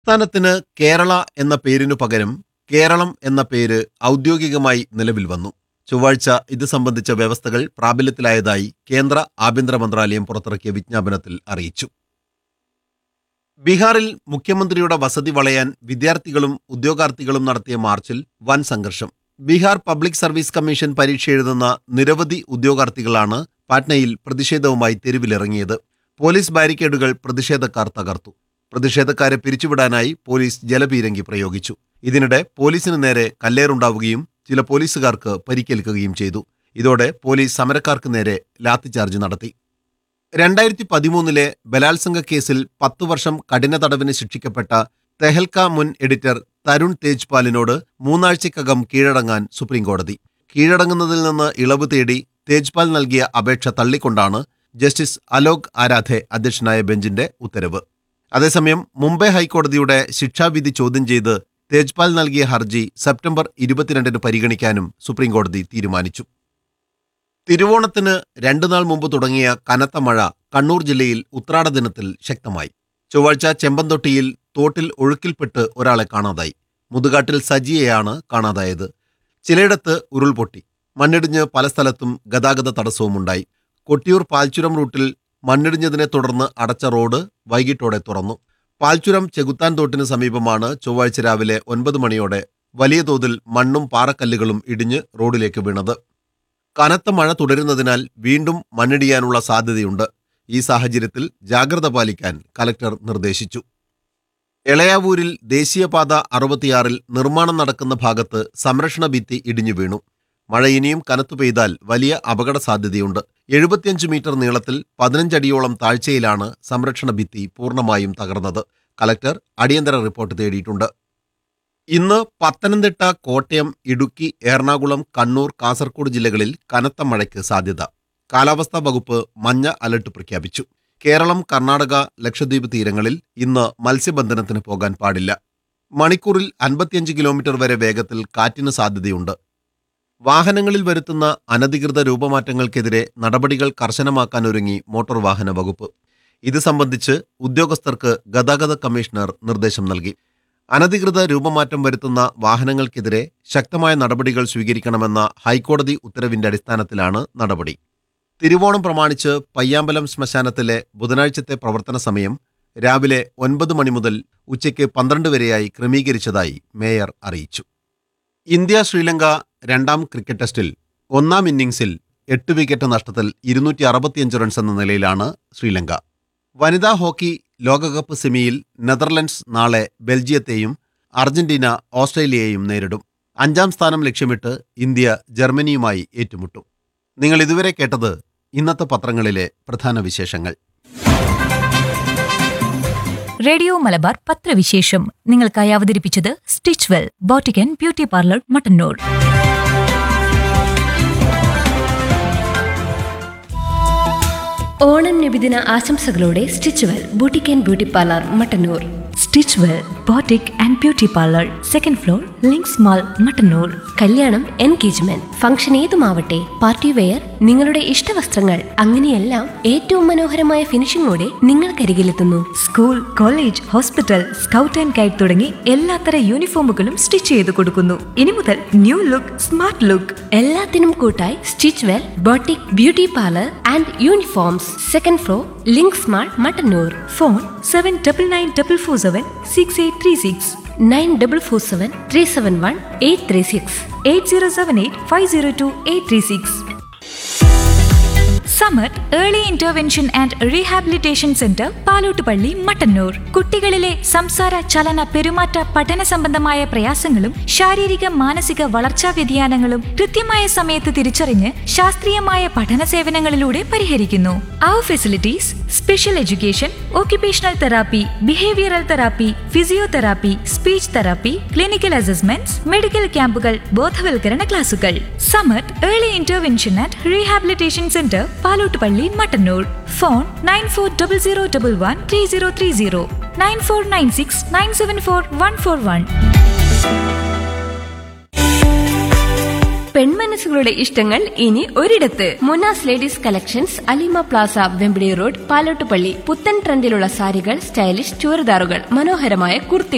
സംസ്ഥാനത്തിന് കേരള എന്ന പേരിനു പകരം കേരളം എന്ന പേര് ഔദ്യോഗികമായി നിലവിൽ വന്നു ചൊവ്വാഴ്ച ഇത് സംബന്ധിച്ച വ്യവസ്ഥകൾ പ്രാബല്യത്തിലായതായി കേന്ദ്ര ആഭ്യന്തര മന്ത്രാലയം പുറത്തിറക്കിയ വിജ്ഞാപനത്തിൽ അറിയിച്ചു ബീഹാറിൽ മുഖ്യമന്ത്രിയുടെ വസതി വളയാൻ വിദ്യാർത്ഥികളും ഉദ്യോഗാർത്ഥികളും നടത്തിയ മാർച്ചിൽ വൻ സംഘർഷം ബീഹാർ പബ്ലിക് സർവീസ് കമ്മീഷൻ പരീക്ഷ എഴുതുന്ന നിരവധി ഉദ്യോഗാർത്ഥികളാണ് പാറ്റ്നയിൽ പ്രതിഷേധവുമായി തെരുവിലിറങ്ങിയത് പോലീസ് ബാരിക്കേഡുകൾ പ്രതിഷേധക്കാർ തകർത്തു പ്രതിഷേധക്കാരെ പിരിച്ചുവിടാനായി പോലീസ് ജലപീരങ്കി പ്രയോഗിച്ചു ഇതിനിടെ പോലീസിന് നേരെ കല്ലേറുണ്ടാവുകയും ചില പോലീസുകാർക്ക് പരിക്കേൽക്കുകയും ചെയ്തു ഇതോടെ പോലീസ് സമരക്കാർക്ക് നേരെ ലാത്തിചാർജ് നടത്തി രണ്ടായിരത്തി പതിമൂന്നിലെ ബലാത്സംഗ കേസിൽ പത്തു വർഷം കഠിന തടവിന് ശിക്ഷിക്കപ്പെട്ട തെഹൽക്ക മുൻ എഡിറ്റർ തരുൺ തേജ്പാലിനോട് മൂന്നാഴ്ചക്കകം കീഴടങ്ങാൻ സുപ്രീംകോടതി കീഴടങ്ങുന്നതിൽ നിന്ന് ഇളവ് തേടി തേജ്പാൽ നൽകിയ അപേക്ഷ തള്ളിക്കൊണ്ടാണ് ജസ്റ്റിസ് അലോക് ആരാധെ അധ്യക്ഷനായ ബെഞ്ചിന്റെ ഉത്തരവ് അതേസമയം മുംബൈ ഹൈക്കോടതിയുടെ ശിക്ഷാവിധി ചോദ്യം ചെയ്ത് തേജ്പാൽ നൽകിയ ഹർജി സെപ്റ്റംബർ ഇരുപത്തിരണ്ടിന് പരിഗണിക്കാനും സുപ്രീംകോടതി തീരുമാനിച്ചു തിരുവോണത്തിന് രണ്ടു നാൾ മുമ്പ് തുടങ്ങിയ കനത്ത മഴ കണ്ണൂർ ജില്ലയിൽ ഉത്രാട ദിനത്തിൽ ശക്തമായി ചൊവ്വാഴ്ച ചെമ്പന്തൊട്ടിയിൽ തോട്ടിൽ ഒഴുക്കിൽപ്പെട്ട് ഒരാളെ കാണാതായി മുതുകാട്ടിൽ സജിയെയാണ് കാണാതായത് ചിലയിടത്ത് ഉരുൾപൊട്ടി മണ്ണിടിഞ്ഞ് പല സ്ഥലത്തും ഗതാഗത തടസ്സവുമുണ്ടായി കൊട്ടിയൂർ പാൽച്ചുരം റൂട്ടിൽ മണ്ണിടിഞ്ഞതിനെ തുടർന്ന് അടച്ച റോഡ് വൈകിട്ടോടെ തുറന്നു പാൽച്ചുരം ചെകുത്താൻ തോട്ടിന് സമീപമാണ് ചൊവ്വാഴ്ച രാവിലെ ഒൻപത് മണിയോടെ വലിയ തോതിൽ മണ്ണും പാറക്കല്ലുകളും ഇടിഞ്ഞ് റോഡിലേക്ക് വീണത് കനത്ത മഴ തുടരുന്നതിനാൽ വീണ്ടും മണ്ണിടിയാനുള്ള സാധ്യതയുണ്ട് ഈ സാഹചര്യത്തിൽ ജാഗ്രത പാലിക്കാൻ കലക്ടർ നിർദ്ദേശിച്ചു എളയാവൂരിൽ ദേശീയപാത അറുപത്തിയാറിൽ നിർമ്മാണം നടക്കുന്ന ഭാഗത്ത് സംരക്ഷണ ഭിത്തി ഇടിഞ്ഞു വീണു മഴ ഇനിയും കനത്തു പെയ്താൽ വലിയ അപകട സാധ്യതയുണ്ട് എഴുപത്തിയഞ്ച് മീറ്റർ നീളത്തിൽ പതിനഞ്ചടിയോളം താഴ്ചയിലാണ് സംരക്ഷണ ഭിത്തി പൂർണ്ണമായും തകർന്നത് കലക്ടർ അടിയന്തര റിപ്പോർട്ട് തേടിയിട്ടുണ്ട് ഇന്ന് പത്തനംതിട്ട കോട്ടയം ഇടുക്കി എറണാകുളം കണ്ണൂർ കാസർഗോഡ് ജില്ലകളിൽ കനത്ത മഴയ്ക്ക് സാധ്യത കാലാവസ്ഥാ വകുപ്പ് മഞ്ഞ അലർട്ട് പ്രഖ്യാപിച്ചു കേരളം കർണാടക ലക്ഷദ്വീപ് തീരങ്ങളിൽ ഇന്ന് മത്സ്യബന്ധനത്തിന് പോകാൻ പാടില്ല മണിക്കൂറിൽ അൻപത്തിയഞ്ച് കിലോമീറ്റർ വരെ വേഗത്തിൽ കാറ്റിന് സാധ്യതയുണ്ട് വാഹനങ്ങളിൽ വരുത്തുന്ന അനധികൃത രൂപമാറ്റങ്ങൾക്കെതിരെ നടപടികൾ കർശനമാക്കാൻ ഒരുങ്ങി മോട്ടോർ വാഹന വകുപ്പ് ഇത് സംബന്ധിച്ച് ഉദ്യോഗസ്ഥർക്ക് ഗതാഗത കമ്മീഷണർ നിർദ്ദേശം നൽകി അനധികൃത രൂപമാറ്റം വരുത്തുന്ന വാഹനങ്ങൾക്കെതിരെ ശക്തമായ നടപടികൾ സ്വീകരിക്കണമെന്ന ഹൈക്കോടതി ഉത്തരവിന്റെ അടിസ്ഥാനത്തിലാണ് നടപടി തിരുവോണം പ്രമാണിച്ച് പയ്യാമ്പലം ശ്മശാനത്തിലെ ബുധനാഴ്ചത്തെ പ്രവർത്തന സമയം രാവിലെ ഒൻപത് മണി മുതൽ ഉച്ചയ്ക്ക് പന്ത്രണ്ട് വരെയായി ക്രമീകരിച്ചതായി മേയർ അറിയിച്ചു ഇന്ത്യ ശ്രീലങ്ക രണ്ടാം ക്രിക്കറ്റ് ടെസ്റ്റിൽ ഒന്നാം ഇന്നിംഗ്സിൽ എട്ട് വിക്കറ്റ് നഷ്ടത്തിൽ ഇരുന്നൂറ്റി അറുപത്തിയഞ്ച് റൺസ് എന്ന നിലയിലാണ് ശ്രീലങ്ക വനിതാ ഹോക്കി ലോകകപ്പ് സെമിയിൽ നെതർലൻഡ്സ് നാളെ ബെൽജിയത്തെയും അർജന്റീന ഓസ്ട്രേലിയയെയും നേരിടും അഞ്ചാം സ്ഥാനം ലക്ഷ്യമിട്ട് ഇന്ത്യ ജർമ്മനിയുമായി ഏറ്റുമുട്ടും നിങ്ങൾ ഇതുവരെ കേട്ടത് ഇന്നത്തെ പത്രങ്ങളിലെ പ്രധാന വിശേഷങ്ങൾ റേഡിയോ മലബാർ പത്രവിശേഷം നിങ്ങൾക്കായി അവതരിപ്പിച്ചത് stitch well boutique and beauty parlour Mattannur Onam നബിദിന ആശംസകളോടെ stitch well boutique and beauty parlour Mattannur stitch well boutique and beauty parlour second floor links mall Mattannur കല്യാണം എൻഗേജ്മെന്റ് ഫംഗ്ഷൻ ഏതുമാവട്ടെ പാർട്ടി വെയർ നിങ്ങളുടെ ഇഷ്ടവസ്ത്രങ്ങൾ അങ്ങനെയെല്ലാം ഏറ്റവും മനോഹരമായ ഫിനിഷിംഗോടെ നിങ്ങൾക്കരികിലെത്തുന്നു school college hospital scout and guide തുടങ്ങി എല്ലാത്തര യൂണിഫോമുകളും സ്റ്റിച്ച് ചെയ്ത് കൊടുക്കുന്നു ഇനി മുതൽ ന്യൂ ലുക്ക് സ്മാർട്ട് ലുക്ക് എല്ലാത്തിനും കൂട്ടായി stitch well boutique beauty parlour and uniforms second floor links mall Mattannur phone seven double nine double four seven six eight three six nine double four seven three seven one eight three six eight zero seven eight five zero two eight three six summer early intervention and rehabilitation centre Palottupalli Mattannur കുട്ടികളിലെ സംസാര ചലന പെരുമാറ്റ പഠന സംബന്ധമായ പ്രയാസങ്ങളും ശാരീരിക മാനസിക വളർച്ചാ വ്യതിയാനങ്ങളും കൃത്യമായ സമയത്ത് തിരിച്ചറിഞ്ഞ് ശാസ്ത്രീയമായ പഠന സേവനങ്ങളിലൂടെ പരിഹരിക്കുന്നു അവർ facilities special education occupational therapy behavioural therapy physiotherapy speech therapy clinical assessments medical ക്യാമ്പുകൾ ബോധവൽക്കരണ ക്ലാസുകൾ summer early intervention and rehabilitation centre Palottupalli Mattannur phone nine four double zero double one three zero three zero nine four nine six nine seven four one four one പെൺമനസ്സുകളുടെ ഇഷ്ടങ്ങൾ ഇനി ഒരിടത്ത് Munas ladies collections Alima plaza Vembadi road Palottupalli പുത്തൻ ട്രെൻഡിലുള്ള സാരികൾ stylish ചുരിദാറുകൾ മനോഹരമായ കുർത്തികൾ